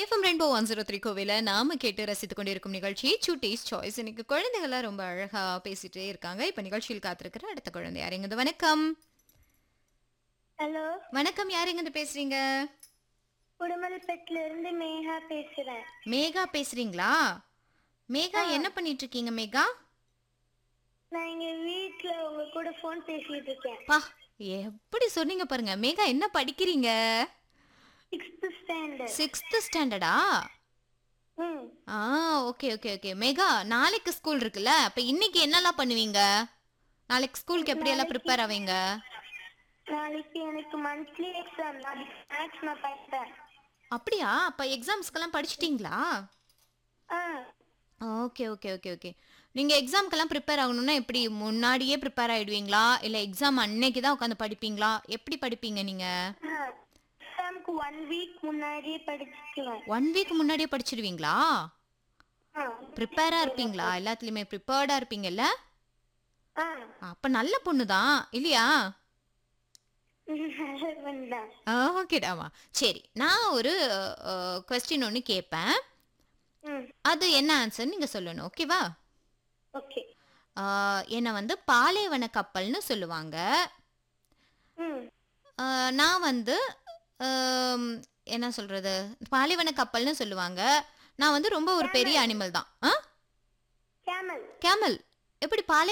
FM rainbow one zero three கோவில நாம கேட்டு ரசித்துக் கொண்டிருக்கும் நிகழ்ச்சி சுட்டீஸ் சாய்ஸ் இன்னைக்கு குழந்தைகள்லாம் ரொம்ப அழகா பேசிட்டே இருக்காங்க இப்ப நிகழ்ச்சியில் காத்திருக்கிற அடுத்த குழந்தை யாருங்க வணக்கம் ஹலோ வணக்கம் யாருங்க பேசுறீங்க உடுமல்பேட்டில இருந்து மேகா பேசுறேன் மேகா பேசுறீங்களா மேகா என்ன பண்ணிட்டு இருக்கீங்க மேகா நான் எங்க வீட்ல உங்க கூட ஃபோன் பேசிட்டு இருக்கேன் பா எப்படி சொன்னீங்க பாருங்க மேகா என்ன படிக்கிறீங்க சிக்ஸ்த் ஸ்டாண்டர்ட் சிக்ஸ்த் ஸ்டாண்டர்டா ம் ஆ ஓகே ஓகே ஓகே மேகா நாளைக்கு ஸ்கூல் இருக்குல்ல அப்ப இன்னைக்கு என்னெல்லாம் பண்ணுவீங்க நாளைக்கு ஸ்கூலுக்கு எப்படி எல்லாம் ப்ரிப்பேர் ஆவீங்க நாளைக்கு எனக்கு மந்த்லி எக்ஸாம் நாளைக்கு மேக்ஸ் நான் படிப்பேன் அப்படியா அப்ப எக்ஸாம்ஸ்க்கெல்லாம் படிச்சிட்டீங்களா ஆ ஓகே ஓகே ஓகே ஓகே நீங்க எக்ஸாம்க்கெல்லாம் ப்ரிப்பேர் ஆகணும்னா எப்படி முன்னாடியே ப்ரிப்பேர் ஆயிடுவீங்களா இல்ல எக்ஸாம் அன்னைக்கு தான் உட்காந்து படிப்பீங்களா எப்படி படிப்பீங்க நீங்க எக்ஸாம்க்கு ஒன் வீக் முன்னாடியே படிச்சுக்குவேன் ஒன் வீக் முன்னாடியே படிச்சிடுவீங்களா ஆ ப்ரிப்பேரா இருப்பீங்களா எல்லாத்துலயுமே ப்ரிப்பேர்டா இருப்பீங்கல்ல ஆ அப்ப நல்ல பொண்ணு தான் இல்லையா நல்ல பண்ணலாம் ஓகேடாமா சரி நான் ஒரு கொஸ்டின் ஒன்று கேட்பேன் ம் அது என்ன ஆன்சர் நீங்க சொல்லணும் ஓகேவா ஓகே என்னை வந்து பாலைவன கப்பல்னு சொல்லுவாங்க ம் ஆஹ் நான் வந்து ஆம், என்ன சொல்றது பாலைவன கப்பல்னு சொல்லுவாங்க நான் வந்து ரொம்ப ஒரு பெரிய அனிமல் தான் ஆ கேமல் கேமல் எப்படி பாலை